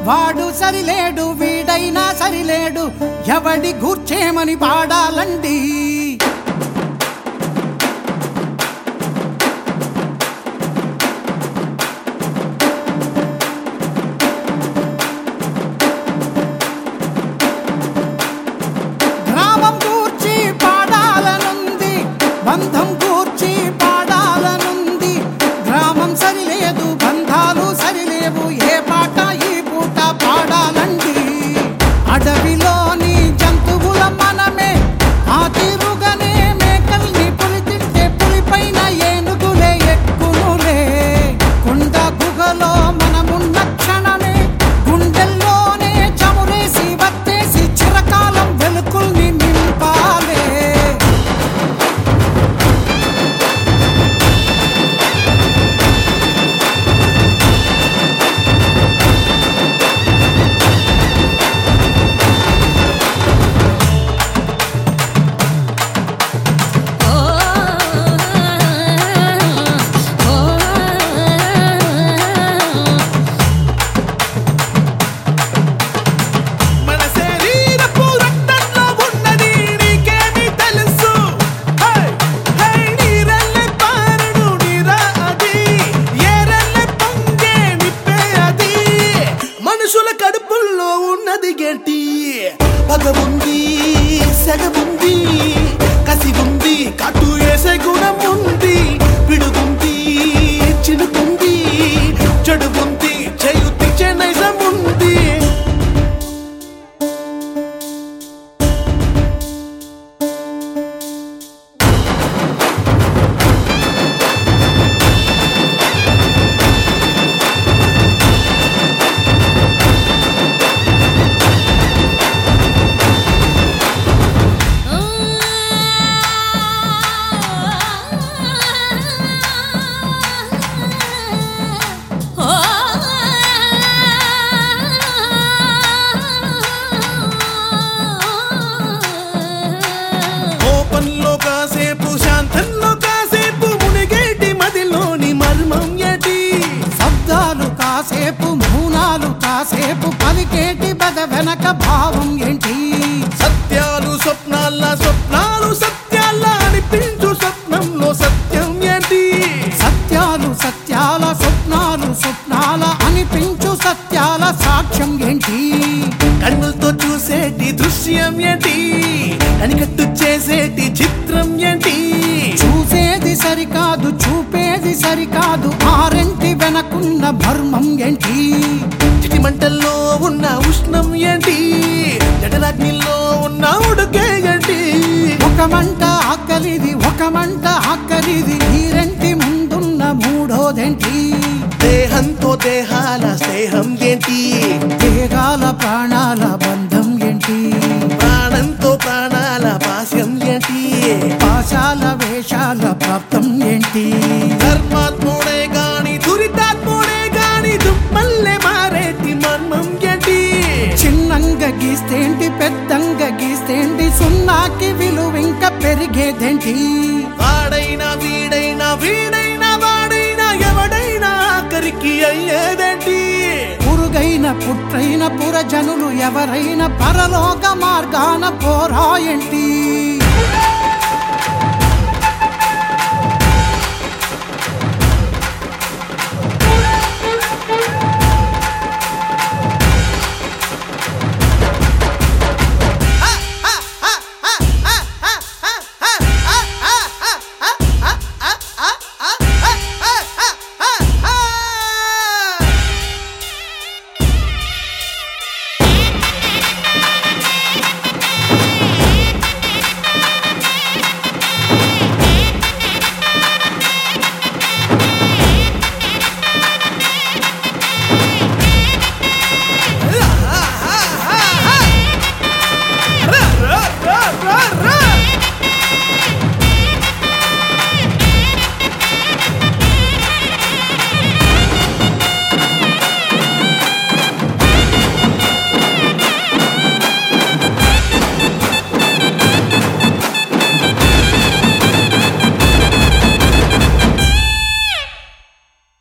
వాడు సరిలేడు వీడైనా సరిలేడు ఎవడి గూర్చేమని పాడాలండి గ్రామం కూర్చి పాడాలనుంది బంధం కూర్చి పాడాలనుంది గ్రామం సరిలేదు బంధాలు సరిలేవు ఏ పాట ఈ పూట పాడాలండి అడవిలోని జంతువుల మనమే ఆ తీరుగానే మేకల్ని పులి తింటే పులిపైన ఏనుగులే ఎక్కునులే కొండ గుహలో మనమున్న క్షణమే గుండెల్లోనే చమురేసి వత్తేసి చిరకాలం వెలుకుల్ని నింపాలే మన శరీరపు రక్తంలో ఉన్నది నీకేమి తెలుసు హే హే నీరల్లె పారుడు నీరా అది ఏరల్లె పొంగే నిప్పే అది మనుషుల కడుపుల్లో ఉన్నది గేటి పగ ఉంది సెగ ఉంది కసి ఉంది కట్టు వేసే గుణం ఉంది పిడుగుంది చినుకుంది చెడు ఉంది చేయుతి నైజం ఉంది కోపంలో కాసేపు శాంతంలో కాసేపు మునిగేటి మదిలోని మర్మం ఏటి శబ్దాలు కాసేపు మౌనాలు కాసేపు పలికేటి బద వెనక భావం ఏంటి సత్యాలు స్వప్నాల స్వప్నాలు సత్యాల అనిపించు స్వప్నంలో సత్యం ఏంటి సత్యాలు సత్యాల స్వప్నాలు స్వప్నాల అనిపించు సత్యాల సాక్ష్యం ఏంటి కన్నులతో చూసేటి దృశ్యం ఏంటి కనికట్టు చేసేటి చిత్రం ఏంటి చూసేది సరికాదు చూపేది సరికాదు ఆరెంటి వెనకున్న మర్మం ఏంటి చిటి మంటల్లో ఉన్న ఉష్ణం ఏంటి జటలాగ్నిలో ఉన్న ఉడుకే ఏంటి ఒక మంట ఆకలిది ఒక మంట ఆకలిది ఈ రెంటి ముందున్న మూడోదేంటి దేహంతో దేహాల స్నేహం ఏంటి దేగాల ప్రాణాల బంధం ఏంటి ప్రాణంతో ప్రాణాల పాస్యం ఏంటి పాశాల వేషాల ప్రాప్తం ఏంటి ధర్మాత్ముడే గాని దురితాత్ముడే గాని దుమ్మల్లే మారేటి మర్మం ఏంటి చిన్నంగా గీస్తేంటి పెద్దంగా గీస్తేంటి సున్నాకి విలువింక పెరిగేదేంటి వాడైనా వీడైనా వీడైనా వాడైనా ఎవడైనా ఆఖరికి అయ్యేదేంటి పురుగైన పుట్రైన పురజనులు ఎవరైనా పరలోక మార్గాన పోరాయంటి